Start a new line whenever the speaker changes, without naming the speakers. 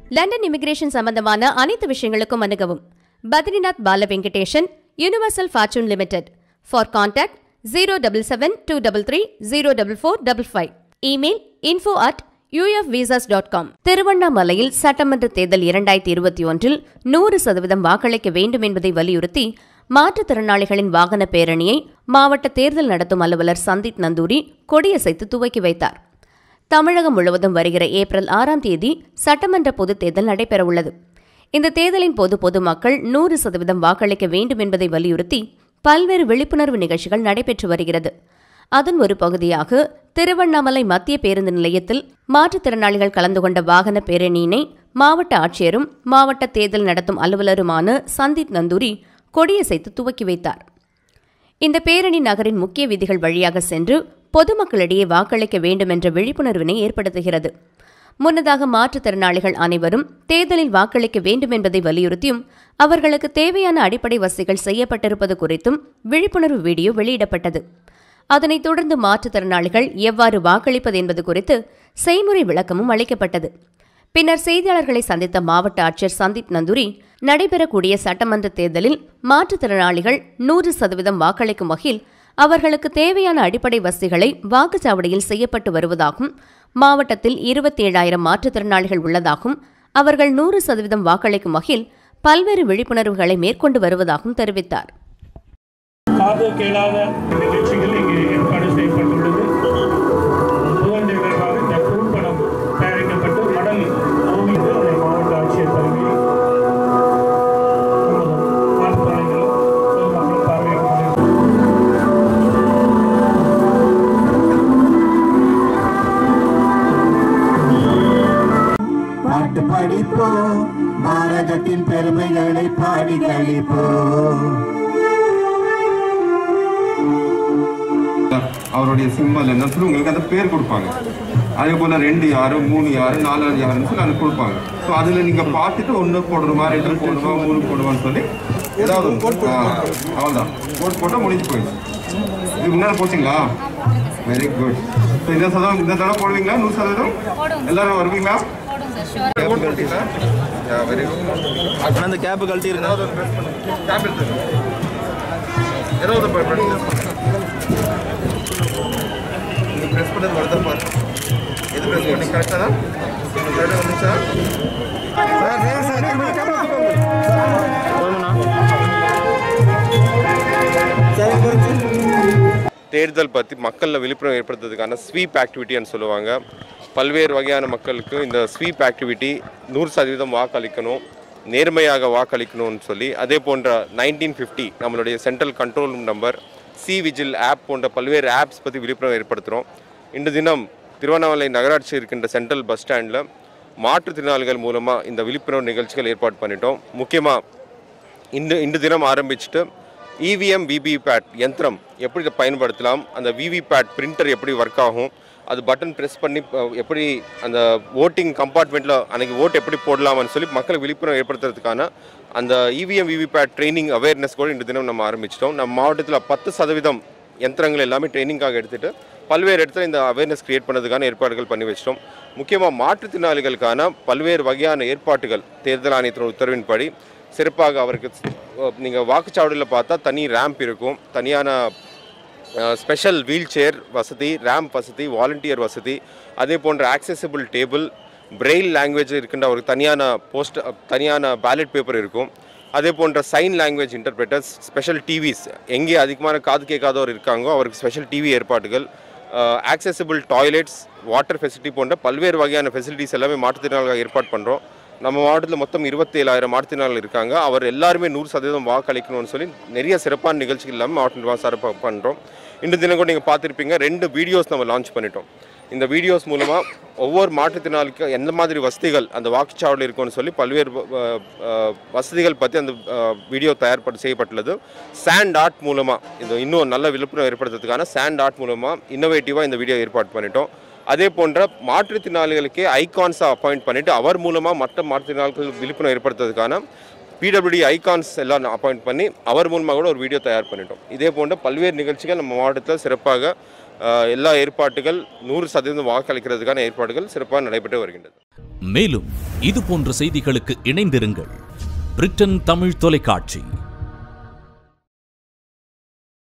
London immigration சம்பந்தமான அனைத்து விஷயங்களுக்கும் அணுகவும் Badrinath Bala Venkatesan Universal Fortune Limited for contact zero double seven two double three zero double four double five email info at UF visas dot com திருவண்ணாமலையில் சட்டமன்ற தேர்தல் இரண்டாயிரத்தி இருபத்தி ஒன்றில் நூறு சதவீதம் வாக்களிக்க வேண்டும் என்பதை வலியுறுத்தி மாற்றுத்திறனாளிகளின் வாகன பேரணியை மாவட்ட தேர்தல் நடத்தும் அலுவலர் சந்தீப் நந்தூரி கொடியசைத்து துவக்கி வைத்தார் தமிழகம் முழுவதும் வருகிற ஏப்ரல் ஆறாம் தேதி சட்டமன்ற பொதுத் தேர்தல் நடைபெறவுள்ளது இந்த தேர்தலின் போது பொதுமக்கள் நூறு சதவீதம் வாக்களிக்க வேண்டும் என்பதை வலியுறுத்தி பல்வேறு விழிப்புணர்வு நிகழ்ச்சிகள் நடைபெற்று வருகிறது அதன் ஒரு பகுதியாக திருவண்ணாமலை மத்திய பேருந்து நிலையத்தில் மாற்றுத்திறனாளிகள் கலந்து கொண்ட வாகன பேரணியினை மாவட்ட ஆட்சியரும் மாவட்ட தேர்தல் நடத்தும் அலுவலருமான சந்தீப் நந்தூரி கொடியசைத்து துவக்கி வைத்தார் இந்த பேரணி நகரின் முக்கிய வீதிகள் வழியாக சென்று பொதுமக்களிடையே வாக்களிக்க வேண்டும் என்ற விழிப்புணர்வினை ஏற்படுத்துகிறது முன்னதாக மாற்றுத்திறனாளிகள் அனைவரும் தேர்தலில் வாக்களிக்க வேண்டும் என்பதை வலியுறுத்தியும் அவர்களுக்கு தேவையான அடிப்படை வசதிகள் செய்யப்பட்டிருப்பது குறித்தும் விழிப்புணர்வு வீடியோ வெளியிடப்பட்டது அதனைத் தொடர்ந்து மாற்றுத்திறனாளிகள் எவ்வாறு வாக்களிப்பது என்பது குறித்து செய்முறை விளக்கமும் அளிக்கப்பட்டது பின்னர் செய்தியாளர்களை சந்தித்த மாவட்ட ஆட்சியர் சந்தீப் நந்தூரி நடைபெறக்கூடிய சட்டமன்ற தேர்தலில் மாற்றுத்திறனாளிகள் நூறு சதவீதம் வாக்களிக்கும் வகையில் அவர்களுக்கு தேவையான அடிப்படை வசதிகளை வாக்குச்சாவடியில் செய்யப்பட்டு வருவதாகவும் மாவட்டத்தில் இருபத்தி ஏழாயிரம் மாற்றுத்திறனாளிகள் உள்ளதாகவும் அவர்கள் நூறு சதவீதம் வாக்களிக்கும் வகையில் பல்வேறு விழிப்புணர்வுகளை மேற்கொண்டு வருவதாகவும் தெரிவித்தார்
காது கேளாத நிகழ்ச்சிகள் இங்கே ஏற்பாடு செய்யப்பட்டுள்ளது முதல் நிகழ்வாக இந்த குறும்படம் தயாரிக்கப்பட்டு மடல் ஓவியது அதை மாவட்ட ஆட்சியர் தலைமையில் மாற்றுத்திறனாளிகளும் பொதுமக்களும் பார்வையிட
பாட்டு படிப்போம் பாரதத்தின் பெருமைகளை பாடி கழிப்போம்
அவருடைய சிம்பல் என்ன சொல்லி உங்களுக்கு அந்த பேர் கொடுப்பாங்க அதே போல ரெண்டு யாரு மூணு யாரு நாலு யாருன்னு சொல்லி அது கொடுப்பாங்க ஸோ அதில் நீங்கள் பார்த்துட்டு ஒன்று போடணுமா ரெண்டு போடணுமா மூணு போடணுமான்னு சொல்லி ஏதாவது ஒண்ணு. ஆ, அவ்வளவுதான் கோட் போட்டால் முடிஞ்சு போயிடுச்சு இது முன்னாடி போச்சுங்களா வெரி குட் ஸோ இந்த சதவீதம் இந்த தடவை போடுவீங்களா நூறு சதவீதம் எல்லாரும் வருவீங்களா Cap கழட்டிங்களா? Yeah, very good.
அண்ணா அந்த கேப்பு கழட்டிருங்க
ஏதாவது ஒரு press பண்ணுங்க. Cap எடுத்துங்க. ஏதாவது ஒரு press பண்ணுங்க. நீங்க press பண்ணது வருதா பாரு. எது press பண்ணி correct ஆ? correct ஆ வந்துச்சா? சார், சார், சார், நீங்க camera தூக்குங்க. தேர்தல் பற்றி மக்களில் விழிப்புணர்வு ஏற்படுத்துறதுக்கான ஸ்வீப் ஆக்டிவிட்டின்னு சொல்லுவாங்க பல்வேறு வகையான மக்களுக்கு இந்த ஸ்வீப் ஆக்டிவிட்டி நூறு சதவீதம் வாக்களிக்கணும் நேர்மையாக வாக்களிக்கணும்னு சொல்லி அதே போன்ற நைன்டீன் ஃபிஃப்டி நம்மளுடைய central control number C vigil app போன்ற பல்வேறு ஆப்ஸ் பற்றி விழிப்புணர்வு ஏற்படுத்துகிறோம் இன்று தினம் திருவண்ணாமலை நகராட்சி இருக்கின்ற சென்ட்ரல் பஸ் ஸ்டாண்டில் மாற்றுத்திறனாளிகள் மூலமாக இந்த விழிப்புணர்வு நிகழ்ச்சிகள் ஏற்பாடு பண்ணிட்டோம் முக்கியமாக இன்று இன்று தினம் ஆரம்பிச்சுட்டு இவிஎம் விவிபேட் யந்திரம் எப்படி பயன்படுத்தலாம் அந்த விவிபேட் பிரிண்டர் எப்படி ஒர்க் ஆகும் அது பட்டன் ப்ரெஸ் பண்ணி அஹ், எப்படி அந்த ஓட்டிங் கம்பார்ட்மெண்ட்டில் அன்றைக்கி ஓட் எப்படி போடலாம்னு சொல்லி மக்களுக்கு விழிப்புணர்வு ஏற்படுத்துறதுக்கான அந்த இவிஎம் விவிபேட் ட்ரைனிங் அவேர்னஸ் கூட இன்று தினம் நம்ம ஆரம்பிச்சிட்டோம் நம்ம மாவட்டத்தில் பத்து சதவீதம் யந்திரங்கள் எல்லாமே ட்ரைனிங்காக எடுத்துகிட்டு பல்வேறு இடத்துல இந்த அவேர்னஸ் கிரியேட் பண்ணதுக்கான ஏற்பாடுகள் பண்ணி வச்சிட்டோம் முக்கியமாக மாற்றுத்திறனாளிகளுக்கான பல்வேறு வகையான ஏற்பாட்டுகள் தேர்தல் ஆணையத்தின் உத்தரவின்படி சிறப்பாக அவருக்கு நீங்கள் வாக்குச்சாவடியில் பார்த்தா தனி ரேம்ப் இருக்கும் தனியான ஸ்பெஷல் வீல் சேர் வசதி ரேம்ப் வசதி வாலண்டியர் வசதி அதே போன்ற ஆக்சசிபிள் டேபிள் பிரெயில் லாங்குவேஜ் இருக்கின்ற அவருக்கு தனியான போஸ்ட் தனியான பேலட் பேப்பர் இருக்கும் அதே போன்ற sign language interpreters special TVs எங்கே அதிகமான காது கேட்காதவர் இருக்காங்களோ அவருக்கு ஸ்பெஷல் டிவி ஏற்பாடுகள் ஆக்சசிபிள் டாய்லெட்ஸ் வாட்டர் ஃபெசிலிட்டி போன்ற பல்வேறு வகையான ஃபெசிலிட்டிஸ் எல்லாமே மாற்றுத்திறனாளிகள் ஏற்பாடு பண்ணுறோம் நம்ம மாவட்டத்தில் மொத்தம் இருபத்தேழாயிரம் மாற்றுத்திறனாளிகள் இருக்காங்க அவர் எல்லாருமே நூறு சதவீதம் வாக்களிக்கணும்னு சொல்லி நிறைய சிறப்பான நிகழ்ச்சிகள் எல்லாமே மாவட்ட நிர்வாகம் சார்பாக பண்ணுறோம் இன்று தினம் கூட நீங்கள் பார்த்துருப்பீங்க ரெண்டு வீடியோஸ் நம்ம லான்ச் பண்ணிட்டோம் இந்த வீடியோஸ் மூலமாக ஒவ்வொரு மாற்றுத்திறனாளிக்கு எந்த மாதிரி வசதிகள் அந்த வாக்குச்சாவடியில் இருக்கும்னு சொல்லி பல்வேறு அஹ், அஹ், வசதிகள் பற்றி அந்த அஹ், வீடியோ தயார்பட்டு செய்யப்பட்டுள்ளது சாண்ட் ஆர்ட் மூலமாக இது இன்னும் நல்ல விழிப்புணர்வு ஏற்படுத்துறதுக்கான சாண்ட் ஆர்ட் மூலமாக இன்னோவேட்டிவாக இந்த வீடியோ ஏற்பாடு பண்ணிட்டோம் அதே போன்ற மாற்றுத்திறனாளிகளுக்கே ஐகான்ஸாக அப்பாயிண்ட் பண்ணிட்டு அவர் மூலமாக மற்ற மாற்றுத்திறனாளிகள் விழிப்புணர்வு ஏற்படுத்துறதுக்கான பிடபிள்யூடி ஐகான்ஸ் எல்லாம் அப்பாயிண்ட் பண்ணி அவர் மூலமாக கூட ஒரு வீடியோ தயார் பண்ணிட்டோம் இதே போன்ற பல்வேறு நிகழ்ச்சிகள் நம்ம மாவட்டத்தில் சிறப்பாக அஹ், எல்லா ஏற்பாட்டுகள் நூறு சதவீதம் வாக்களிக்கிறதுக்கான ஏற்பாடுகள் சிறப்பாக நடைபெற்று வருகின்றது
மேலும் இது போன்ற செய்திகளுக்கு இணைந்திருங்கள் பிரிட்டன் தமிழ் தொலைக்காட்சி